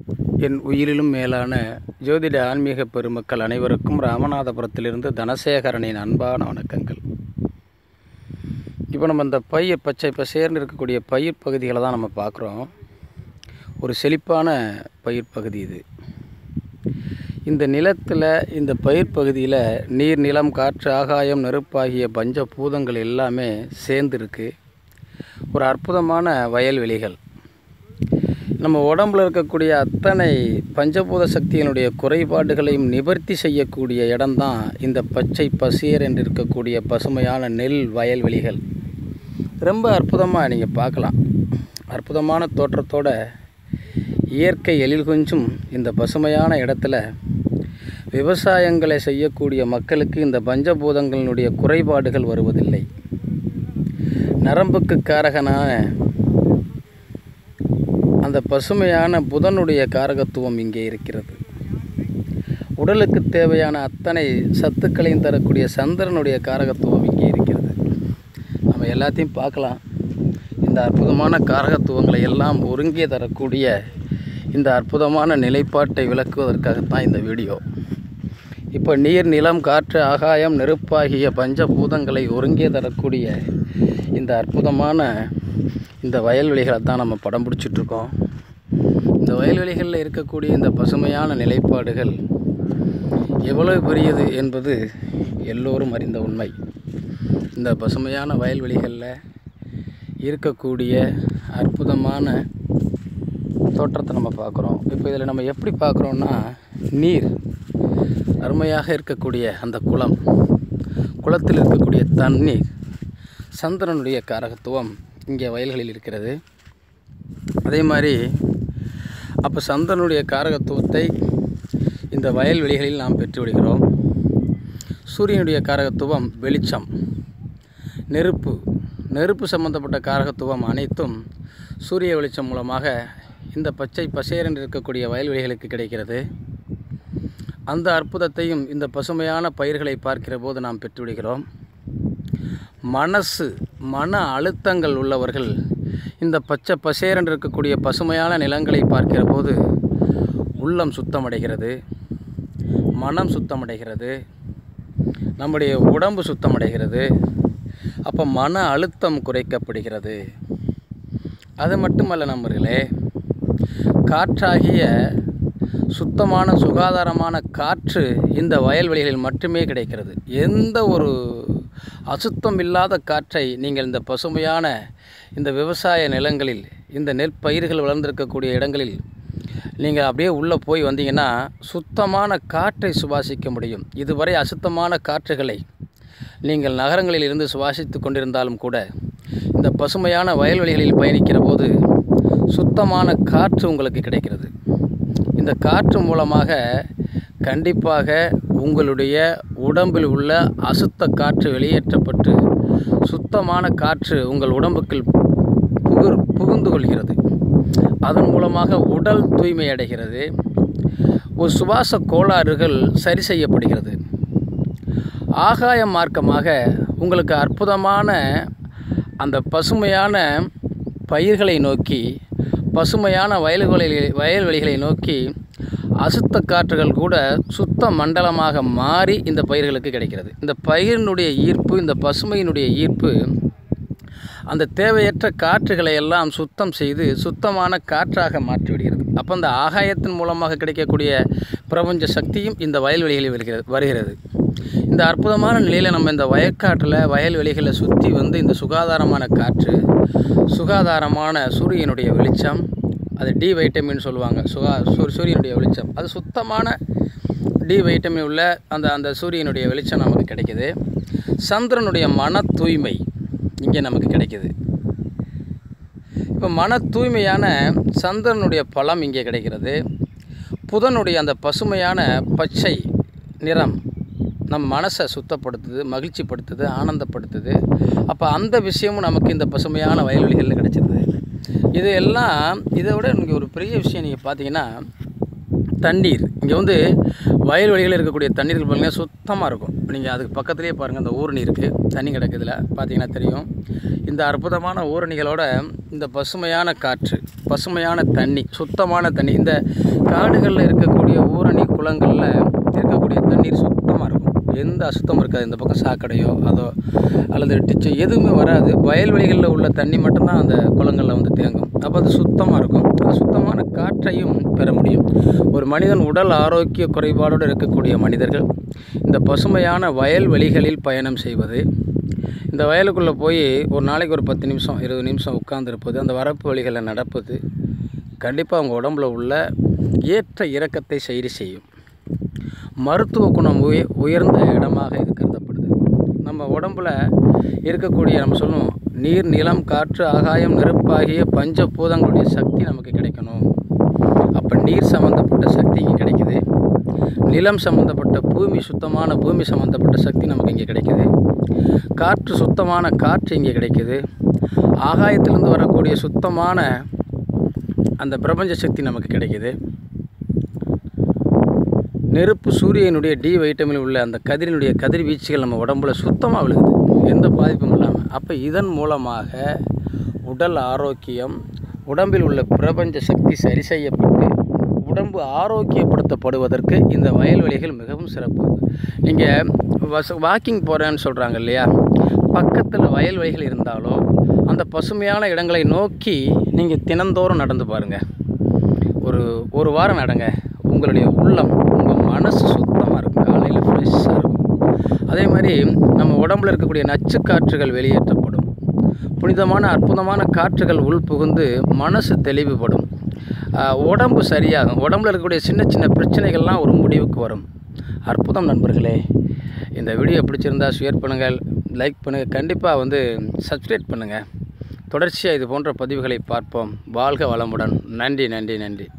என் உயிரிலும் மேலான ஜோதிட ஆன்மீக பெருமக்கள் அனைவருக்கும் ராமநாதபுரத்திலிருந்து தனசேகரனின் அன்பான வணக்கங்கள் இப்போ நம்ம இந்த பயிர் பச்சை பசேர்னு இருக்கக்கூடிய பயிர் பகுதிகளை தான் நம்ம பார்க்குறோம் ஒரு செழிப்பான பயிர் பகுதி இது இந்த நிலத்தில் இந்த பயிர் பகுதியில் நீர் நிலம் காற்று ஆகாயம் நெருப்பாகிய பஞ்ச பூதங்கள் எல்லாமே சேர்ந்துருக்கு ஒரு அற்புதமான வயல்வெளிகள் நம்ம உடம்புல இருக்கக்கூடிய அத்தனை பஞ்சபூத சக்தியினுடைய குறைபாடுகளையும் நிவர்த்தி செய்யக்கூடிய இடம்தான் இந்த பச்சை பசேர் என்று இருக்கக்கூடிய பசுமையான நெல் வயல்வெளிகள் ரொம்ப அற்புதமாக நீங்கள் பார்க்கலாம் அற்புதமான தோற்றத்தோட இயற்கை எழில் கொஞ்சும் இந்த பசுமையான இடத்துல விவசாயங்களை செய்யக்கூடிய மக்களுக்கு இந்த பஞ்சபூதங்களினுடைய குறைபாடுகள் வருவதில்லை நரம்புக்கு காரகனான அந்த பசுமையான புதனுடைய காரகத்துவம் இங்கே இருக்கிறது உடலுக்கு தேவையான அத்தனை சத்துக்களையும் தரக்கூடிய சந்திரனுடைய காரகத்துவம் இங்கே இருக்கிறது நம்ம எல்லாத்தையும் பார்க்கலாம் இந்த அற்புதமான காரகத்துவங்களை எல்லாம் ஒருங்கே தரக்கூடிய இந்த அற்புதமான நிலைப்பாட்டை விளக்குவதற்காகத்தான் இந்த வீடியோ இப்போ நீர் நிலம் காற்று ஆகாயம் நெருப்பாகிய பஞ்சபூதங்களை ஒருங்கே தரக்கூடிய இந்த அற்புதமான இந்த வயல்வெளிகளை தான் நம்ம படம் பிடிச்சிட்ருக்கோம் இந்த வயல்வெளிகளில் இருக்கக்கூடிய இந்த பசுமையான நிலைப்பாடுகள் எவ்வளவு பெரியது என்பது எல்லோரும் அறிந்த உண்மை இந்த பசுமையான வயல்வெளிகளில் இருக்கக்கூடிய அற்புதமான தோற்றத்தை நம்ம பார்க்குறோம் இப்போ இதில் நம்ம எப்படி பார்க்குறோன்னா நீர் அருமையாக இருக்கக்கூடிய அந்த குளம் குளத்தில் இருக்கக்கூடிய தண்ணீர் சந்திரனுடைய காரகத்துவம் இங்கே வயல்களில் இருக்கிறது அதே மாதிரி அப்போ சந்திரனுடைய காரகத்துவத்தை இந்த வயல்வெளிகளில் நாம் பெற்று விடுகிறோம் சூரியனுடைய காரகத்துவம் வெளிச்சம் நெருப்பு நெருப்பு சம்பந்தப்பட்ட காரகத்துவம் அனைத்தும் சூரிய வெளிச்சம் மூலமாக இந்த பச்சை பசேரன் இருக்கக்கூடிய வயல்வெளிகளுக்கு கிடைக்கிறது அந்த அற்புதத்தையும் இந்த பசுமையான பயிர்களை பார்க்கிற போது நாம் பெற்றுவிடுகிறோம் மனசு மன அழுத்தங்கள் உள்ளவர்கள் இந்த பச்சை பசேரன் இருக்கக்கூடிய பசுமையான நிலங்களை பார்க்கிற போது உள்ளம் சுத்தமடைகிறது மனம் சுத்தமடைகிறது நம்முடைய உடம்பு சுத்தமடைகிறது அப்போ மன அழுத்தம் குறைக்கப்படுகிறது அது மட்டுமல்ல நண்பர்களே காற்றாகிய சுத்தமான சுகாதாரமான காற்று இந்த வயல்வெளிகளில் மட்டுமே கிடைக்கிறது எந்த ஒரு அசுத்தம் இல்லாத காற்றை நீங்கள் இந்த பசுமையான இந்த விவசாய நிலங்களில் இந்த நெற்பயிர்கள் வளர்ந்திருக்கக்கூடிய இடங்களில் நீங்கள் அப்படியே உள்ளே போய் வந்தீங்கன்னா சுத்தமான காற்றை சுவாசிக்க முடியும் இதுவரை அசுத்தமான காற்றுகளை நீங்கள் நகரங்களில் இருந்து சுவாசித்து கொண்டிருந்தாலும் கூட இந்த பசுமையான வயல்வெளிகளில் பயணிக்கிற போது சுத்தமான காற்று உங்களுக்கு கிடைக்கிறது இந்த காற்று மூலமாக கண்டிப்பாக உங்களுடைய உடம்பில் உள்ள அசுத்த காற்று வெளியேற்றப்பட்டு சுத்தமான காற்று உங்கள் உடம்புக்குள் புகு புகுந்து கொள்கிறது அதன் மூலமாக உடல் தூய்மை அடைகிறது ஒரு சுவாச கோளாறுகள் சரி செய்யப்படுகிறது ஆகாய மார்க்கமாக உங்களுக்கு அற்புதமான அந்த பசுமையான பயிர்களை நோக்கி பசுமையான வயல்களில் வயல்வெளிகளை நோக்கி அசுத்த காற்றுகள் கூட சுத்த மண்டலமாக மாறி இந்த பயிர்களுக்கு கிடைக்கிறது இந்த பயிரினுடைய ஈர்ப்பு இந்த பசுமையினுடைய ஈர்ப்பு அந்த தேவையற்ற காற்றுகளை எல்லாம் சுத்தம் செய்து சுத்தமான காற்றாக மாற்றிவிடுகிறது அப்போ அந்த ஆகாயத்தின் மூலமாக கிடைக்கக்கூடிய பிரபஞ்ச சக்தியும் இந்த வயல்வெளிகளில் வருகிறது வருகிறது இந்த அற்புதமான நிலையில் நம்ம இந்த வயற்காட்டில் வயல்வெளிகளை சுற்றி வந்து இந்த சுகாதாரமான காற்று சுகாதாரமான சூரியனுடைய வெளிச்சம் அது டி வைட்டமின் சொல்லுவாங்க சுகா சூ சூரியனுடைய வெளிச்சம் அது சுத்தமான டி வைட்டமின் உள்ள அந்த அந்த சூரியனுடைய வெளிச்சம் நமக்கு கிடைக்கிது சந்திரனுடைய மன தூய்மை இங்கே நமக்கு கிடைக்கிது இப்போ மன தூய்மையான சந்திரனுடைய பழம் இங்கே கிடைக்கிறது புதனுடைய அந்த பசுமையான பச்சை நிறம் நம் மனசை சுத்தப்படுத்துது மகிழ்ச்சிப்படுத்துது ஆனந்தப்படுத்துது அப்போ அந்த விஷயமும் நமக்கு இந்த பசுமையான வயல்வெளிகளில் கிடைச்சிருது இது எல்லாம் இதை விட இங்கே ஒரு பெரிய விஷயம் நீங்கள் பார்த்தீங்கன்னா தண்ணீர் இங்கே வந்து வயல்வெளிகளில் இருக்கக்கூடிய தண்ணீர்கள் பார்த்தீங்கன்னா சுத்தமாக இருக்கும் நீங்கள் அதுக்கு பக்கத்துலேயே பாருங்கள் அந்த ஊரணி இருக்குது தண்ணி கிடக்குதுல பார்த்தீங்கன்னா தெரியும் இந்த அற்புதமான ஊரணிகளோட இந்த பசுமையான காற்று பசுமையான தண்ணி சுத்தமான தண்ணி இந்த காடுகளில் இருக்கக்கூடிய ஊரணி குளங்களில் இருக்கக்கூடிய தண்ணீர் சுத்தமாக இருக்கும் எந்த அசுத்தமும் இருக்காது இந்த பக்கம் சாக்கடையோ அதோ அல்லது டிச்சு எதுவுமே வராது வயல்வெளிகளில் உள்ள தண்ணி மட்டும்தான் அந்த குளங்களில் வந்து தேங்கும் அப்போ அது சுத்தமாக இருக்கும் அந்த சுத்தமான காற்றையும் பெற முடியும் ஒரு மனிதன் உடல் ஆரோக்கிய குறைபாடோடு இருக்கக்கூடிய மனிதர்கள் இந்த பசுமையான வயல்வெளிகளில் பயணம் செய்வது இந்த வயலுக்குள்ளே போய் ஒரு நாளைக்கு ஒரு பத்து நிமிஷம் இருபது நிமிஷம் உட்கார்ந்திருப்பது அந்த வரப்பு வழிகளில் நடப்பது கண்டிப்பாக அவங்க உடம்புல உள்ள ஏற்ற இறக்கத்தை சரி செய்யும் மருத்துவ குணம் உய உயர்ந்த இடமாக இது கருதப்படுது நம்ம உடம்புல இருக்கக்கூடிய நம்ம சொல்லுவோம் நீர் நிலம் காற்று ஆகாயம் நெருப்பாகிய பஞ்சபூதங்களுடைய சக்தி நமக்கு கிடைக்கணும் அப்போ நீர் சம்மந்தப்பட்ட சக்தி இங்கே கிடைக்குது நிலம் சம்மந்தப்பட்ட பூமி சுத்தமான பூமி சம்மந்தப்பட்ட சக்தி நமக்கு இங்கே கிடைக்குது காற்று சுத்தமான காற்று இங்கே கிடைக்குது ஆகாயத்திலிருந்து வரக்கூடிய சுத்தமான அந்த பிரபஞ்ச சக்தி நமக்கு கிடைக்குது நெருப்பு சூரியனுடைய டி வைட்டமின் உள்ள அந்த கதிரினுடைய கதிர்வீச்சுகள் நம்ம உடம்புல சுத்தமாக விழுகுது எந்த பாதிப்பும் இல்லாமல் அப்போ இதன் மூலமாக உடல் ஆரோக்கியம் உடம்பில் உள்ள பிரபஞ்ச சக்தி சரி செய்யப்பட்டு உடம்பு ஆரோக்கியப்படுத்தப்படுவதற்கு இந்த வயல்வெளிகள் மிகவும் சிறப்பு நீங்கள் வச வாக்கிங் போகிறேன்னு சொல்கிறாங்க இல்லையா பக்கத்தில் வயல்வெளிகள் இருந்தாலோ அந்த பசுமையான இடங்களை நோக்கி நீங்கள் தினந்தோறும் நடந்து பாருங்கள் ஒரு ஒரு வாரம் நடங்க உங்களுடைய உள்ளம் உங்கள் மனசு சுத்தமாக இருக்கும் காலையில் ஃப்ரெஷ்ஷாக இருக்கும் அதே மாதிரி நம்ம உடம்புல இருக்கக்கூடிய நச்சு காற்றுகள் வெளியேற்றப்படும் புனிதமான அற்புதமான காற்றுகள் உள் புகுந்து மனசு தெளிவுபடும் ஆஹ் உடம்பு சரியாகும் உடம்புல இருக்கக்கூடிய சின்ன சின்ன பிரச்சனைகள்லாம் ஒரு முடிவுக்கு வரும் அற்புதம் நண்பர்களே இந்த வீடியோ பிடிச்சிருந்தா ஷேர் பண்ணுங்கள் லைக் பண்ணுங்கள் கண்டிப்பாக வந்து சப்ஸ்கிரைப் பண்ணுங்கள் தொடர்ச்சியாக இது போன்ற பதிவுகளை பார்ப்போம் வாழ்க வளமுடன் நன்றி நன்றி நன்றி